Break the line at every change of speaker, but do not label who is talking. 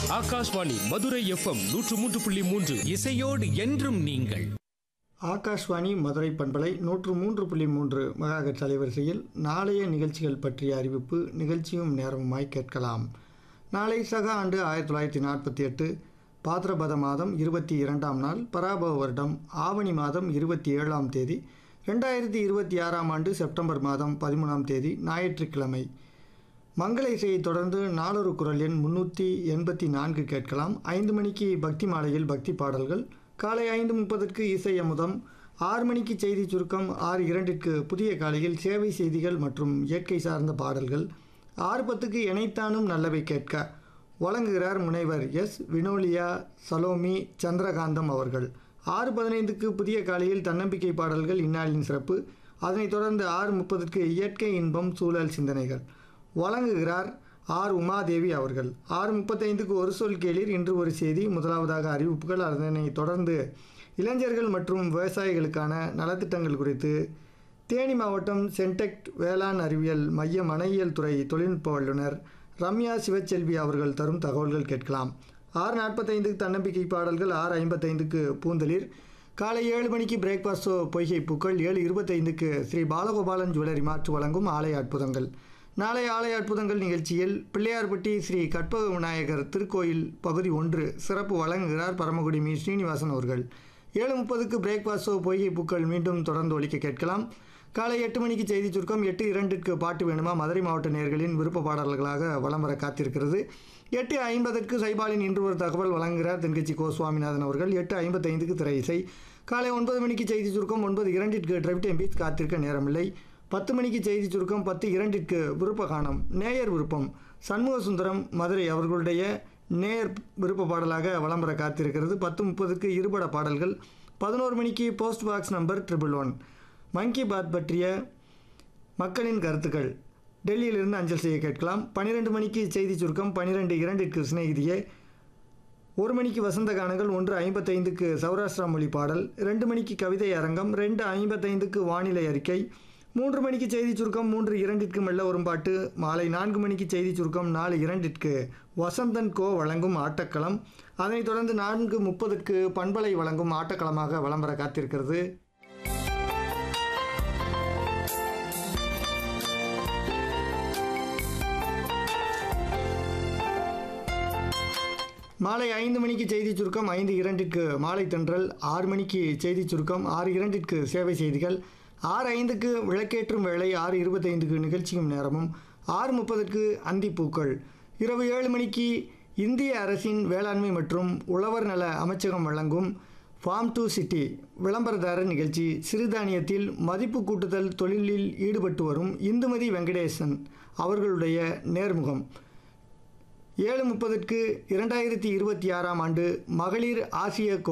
Akashvani Madurai FM நூற்று மூன்று புள்ளி மூன்று
இசையோடு என்றும் நீங்கள்
ஆகாஷ்வாணி மதுரை பண்பலை நூற்று மூன்று புள்ளி மூன்று மெகாஹெர்ட்ஸ் அலைவரிசையில் நாளைய நிகழ்ச்சிகள் பற்றிய அறிவிப்பு நிகழ்ச்சியும் நேரமுமாய் கேட்கலாம் நாளை சக ஆண்டு ஆயிரத்தி தொள்ளாயிரத்தி நாற்பத்தி எட்டு பாத்திரபத மாதம் இருபத்தி இரண்டாம் நாள் பராபவ வருடம் ஆவணி மாதம் இருபத்தி ஏழாம் தேதி ரெண்டாயிரத்தி இருபத்தி ஆறாம் ஆண்டு செப்டம்பர் மாதம் பதிமூணாம் தேதி ஞாயிற்றுக்கிழமை மங்கள இசையை தொடர்ந்து நாளொரு குரல் எண் முன்னூற்றி எண்பத்தி நான்கு கேட்கலாம் ஐந்து மணிக்கு பக்தி மாலையில் பக்தி பாடல்கள் காலை ஐந்து முப்பதற்கு இசை அமுதம் ஆறு மணிக்கு செய்தி சுருக்கம் ஆறு இரண்டிற்கு புதிய காலையில் சேவை செய்திகள் மற்றும் இயற்கை சார்ந்த பாடல்கள் ஆறு பத்துக்கு இணைத்தானும் நல்லவை கேட்க வழங்குகிறார் முனைவர் எஸ் வினோலியா சலோமி சந்திரகாந்தம் அவர்கள் ஆறு பதினைந்துக்கு புதிய காலையில் தன்னம்பிக்கை பாடல்கள் இந்நாளின் சிறப்பு அதனைத் தொடர்ந்து ஆறு முப்பதுக்கு இயற்கை இன்பம் சூழல் சிந்தனைகள் வழங்குகிறார் ஆர் உமாதேவி அவர்கள் ஆறு முப்பத்தைந்துக்கு ஒரு சொல் கேளீர் இன்று ஒரு செய்தி முதலாவதாக அறிவிப்புகள் அதனை தொடர்ந்து இளைஞர்கள் மற்றும் விவசாயிகளுக்கான நலத்திட்டங்கள் குறித்து தேனி மாவட்டம் சென்டெக்ட் வேளாண் அறிவியல் மைய மனையியல் துறை தொழில்நுட்ப வல்லுநர் ரம்யா சிவச்செல்வி அவர்கள் தரும் தகவல்கள் கேட்கலாம் ஆறு நாற்பத்தைந்துக்கு தன்னம்பிக்கை பாடல்கள் ஆறு ஐம்பத்தைந்துக்கு பூந்தளிர் காலை ஏழு மணிக்கு பிரேக்ஃபாஸ்ட் ஷோ பொய்கை பூக்கள் ஏழு இருபத்தைந்துக்கு ஸ்ரீ பாலகோபாலன் ஜுவல்லரி மாற்று வழங்கும் ஆலய அற்புதங்கள் நாளை ஆலய அற்புதங்கள் நிகழ்ச்சியில் பிள்ளையார்பட்டி ஸ்ரீ கற்பக விநாயகர் திருக்கோயில் பகுதி ஒன்று சிறப்பு வழங்குகிறார் பரமக்குடி மீ ஸ்ரீனிவாசன் அவர்கள் ஏழு முப்பதுக்கு பிரேக்ஃபாஸ்ட் ஷோ பொய்கை பூக்கள் மீண்டும் தொடர்ந்து ஒலிக்க கேட்கலாம் காலை எட்டு மணிக்கு செய்தி சுருக்கம் எட்டு இரண்டிற்கு பாட்டு வேணுமா மதுரை மாவட்ட நேயர்களின் விருப்ப பாடல்களாக வலம் வர காத்திருக்கிறது எட்டு ஐம்பதற்கு சைபாலின் இன்று ஒரு தகவல் வழங்குகிறார் தென்கட்சி கோ சுவாமிநாதன் அவர்கள் எட்டு ஐம்பத்தைந்துக்கு திரை இசை காலை ஒன்பது மணிக்கு செய்தி சுருக்கம் ஒன்பது இரண்டிற்கு டிரைவ் டைம் பீச் காத்திருக்க நேரமில்லை பத்து மணிக்கு செய்தி சுருக்கம் பத்து இரண்டிற்கு விருப்ப காணம் நேயர் விருப்பம் சண்முக சுந்தரம் மதுரை அவர்களுடைய நேர் விருப்ப பாடலாக வலம் வர காத்திருக்கிறது பத்து முப்பதுக்கு இருபட பாடல்கள் பதினோரு மணிக்கு post box number triple one Mann Ki Baat பற்றிய மக்களின் கருத்துக்கள் டெல்லியிலிருந்து அஞ்சல் செய்ய கேட்கலாம் பன்னிரெண்டு மணிக்கு செய்தி சுருக்கம் பன்னிரெண்டு இரண்டிற்கு சிநேகிதியே ஒரு மணிக்கு வசந்த கானங்கள் ஒன்று ஐம்பத்தைந்துக்கு சௌராஷ்டிரா மொழி பாடல் ரெண்டு மணிக்கு கவிதை அரங்கம் ரெண்டு ஐம்பத்தைந்துக்கு வானிலை அறிக்கை மூன்று மணிக்கு செய்தி சுருக்கம் மூன்று இரண்டிற்கு மெல்ல வரும் பாட்டு மாலை நான்கு மணிக்கு செய்தி சுருக்கம் நாலு இரண்டிற்கு வசந்தன் கோ வழங்கும் ஆட்டக்களம் அதனைத் தொடர்ந்து நான்கு முப்பதுக்கு பண்பலை வழங்கும் ஆட்டக்களமாக வலம் வர காத்திருக்கிறது மாலை ஐந்து மணிக்கு செய்தி சுருக்கம் ஐந்து இரண்டிற்கு மாலை தென்றல் ஆறு மணிக்கு செய்தி சுருக்கம் ஆறு இரண்டிற்கு சேவை செய்திகள் ஆறு ஐந்துக்கு விளக்கேற்றும் வேளை ஆறு இருபத்தைந்துக்கு நிகழ்ச்சியும் நேரமும் ஆறு முப்பதுக்கு அந்திப்பூக்கள் இரவு ஏழு மணிக்கு இந்திய அரசின் வேளாண்மை மற்றும் உழவர் நல அமைச்சகம் வழங்கும் ஃபார்ம் டு சிட்டி விளம்பரதாரர் நிகழ்ச்சி சிறுதானியத்தில் மதிப்பு கூட்டுதல் தொழிலில் ஈடுபட்டு வரும் இந்துமதி வெங்கடேசன் அவர்களுடைய நேர்முகம் ஏழு முப்பதுக்கு இரண்டாயிரத்தி இருபத்தி ஆறாம் ஆண்டு மகளிர் ஆசிய